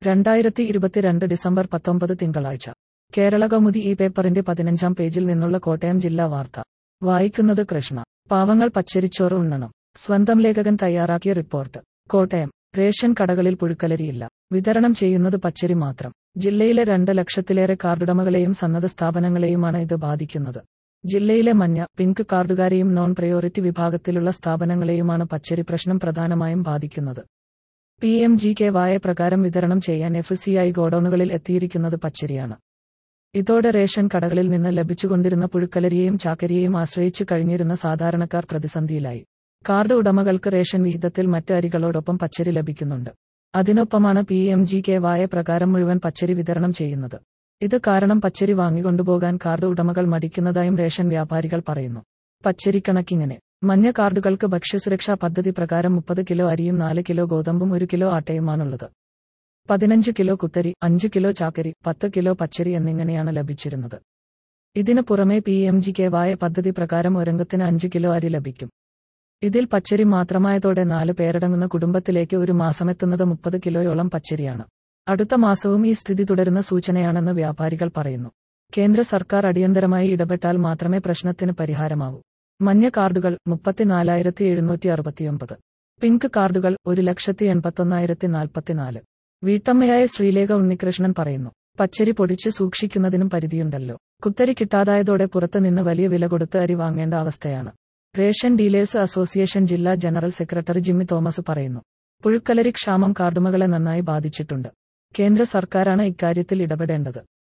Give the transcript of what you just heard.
രണ്ടായിരത്തി ഇരുപത്തിരണ്ട് ഡിസംബർ പത്തൊമ്പത് തിങ്കളാഴ്ച കേരള കൗമുദി ഈ പേപ്പറിന്റെ പതിനഞ്ചാം പേജിൽ നിന്നുള്ള കോട്ടയം ജില്ലാ വാർത്ത വായിക്കുന്നത് കൃഷ്ണ പാവങ്ങൾ പച്ചരിച്ചോറ് ഉണ്ണണം സ്വന്തം ലേഖകൻ തയ്യാറാക്കിയ റിപ്പോർട്ട് കോട്ടയം റേഷൻ കടകളിൽ പുഴുക്കലരിയില്ല വിതരണം ചെയ്യുന്നത് പച്ചരി മാത്രം ജില്ലയിലെ രണ്ട് ലക്ഷത്തിലേറെ കാർഡുടമകളെയും സന്നദ്ധ സ്ഥാപനങ്ങളെയുമാണ് ഇത് ബാധിക്കുന്നത് ജില്ലയിലെ മഞ്ഞ പിങ്ക് കാർഡുകാരെയും നോൺ പ്രയോറിറ്റി വിഭാഗത്തിലുള്ള സ്ഥാപനങ്ങളെയുമാണ് പച്ചരി പ്രശ്നം പ്രധാനമായും ബാധിക്കുന്നത് പി എം ജി കെ വായ പ്രകാരം വിതരണം ചെയ്യാൻ എഫ് സി ഐ ഗോഡൌണുകളിൽ എത്തിയിരിക്കുന്നത് പച്ചരിയാണ് ഇതോടെ റേഷൻ കടകളിൽ നിന്ന് ലഭിച്ചുകൊണ്ടിരുന്ന പുഴുക്കലരിയെയും ചാക്കരിയെയും ആശ്രയിച്ചു കഴിഞ്ഞിരുന്ന സാധാരണക്കാർ പ്രതിസന്ധിയിലായി കാർഡ് ഉടമകൾക്ക് റേഷൻ വിഹിതത്തിൽ മറ്റ് അരികളോടൊപ്പം പച്ചരി ലഭിക്കുന്നുണ്ട് അതിനൊപ്പമാണ് പി എം ജി കെ വായ പ്രകാരം മുഴുവൻ പച്ചരി വിതരണം ചെയ്യുന്നത് ഇത് കാരണം പച്ചരി വാങ്ങിക്കൊണ്ടുപോകാൻ കാർഡ് ഉടമകൾ മടിക്കുന്നതായും റേഷൻ വ്യാപാരികൾ പറയുന്നു പച്ചരി കണക്കിങ്ങനെ മഞ്ഞ കാർഡുകൾക്ക് ഭക്ഷ്യസുരക്ഷാ പദ്ധതി പ്രകാരം മുപ്പത് കിലോ അരിയും നാല് കിലോ ഗോതമ്പും ഒരു കിലോ ആട്ടയുമാണുള്ളത് പതിനഞ്ച് കിലോ കുത്തരി അഞ്ച് കിലോ ചാക്കരി പത്ത് കിലോ പച്ചരി എന്നിങ്ങനെയാണ് ലഭിച്ചിരുന്നത് ഇതിനു പുറമെ പി എം ജി കെ വായ പദ്ധതി പ്രകാരം ഒരംഗത്തിന് അഞ്ച് കിലോ അരി ലഭിക്കും ഇതിൽ പച്ചരി മാത്രമായതോടെ നാല് പേരടങ്ങുന്ന കുടുംബത്തിലേക്ക് ഒരു മാസമെത്തുന്നത് മുപ്പത് കിലോയോളം പച്ചരിയാണ് അടുത്ത മാസവും ഈ സ്ഥിതി തുടരുന്ന സൂചനയാണെന്ന് വ്യാപാരികൾ പറയുന്നു കേന്ദ്ര സർക്കാർ അടിയന്തരമായി ഇടപെട്ടാൽ മാത്രമേ പ്രശ്നത്തിന് പരിഹാരമാവൂ മഞ്ഞ കാർഡുകൾ മുപ്പത്തിനാലായിരത്തി എഴുന്നൂറ്റി അറുപത്തിയൊമ്പത് പിങ്ക് കാർഡുകൾ ഒരു ലക്ഷത്തി എൺപത്തൊന്നായിരത്തി നാൽപ്പത്തിനാല് വീട്ടമ്മയായ ശ്രീലേഖ ഉണ്ണികൃഷ്ണൻ പറയുന്നു പച്ചരി പൊടിച്ച് സൂക്ഷിക്കുന്നതിനും പരിധിയുണ്ടല്ലോ കുത്തരി കിട്ടാതായതോടെ പുറത്തുനിന്ന് വലിയ വില കൊടുത്ത് അരി വാങ്ങേണ്ട അവസ്ഥയാണ് റേഷൻ ഡീലേഴ്സ് അസോസിയേഷൻ ജില്ലാ ജനറൽ സെക്രട്ടറി ജിമ്മി തോമസ് പറയുന്നു പുഴുക്കലരി ക്ഷാമം കാർഡുമകളെ നന്നായി ബാധിച്ചിട്ടുണ്ട് കേന്ദ്ര സർക്കാരാണ് ഇക്കാര്യത്തിൽ ഇടപെടേണ്ടത്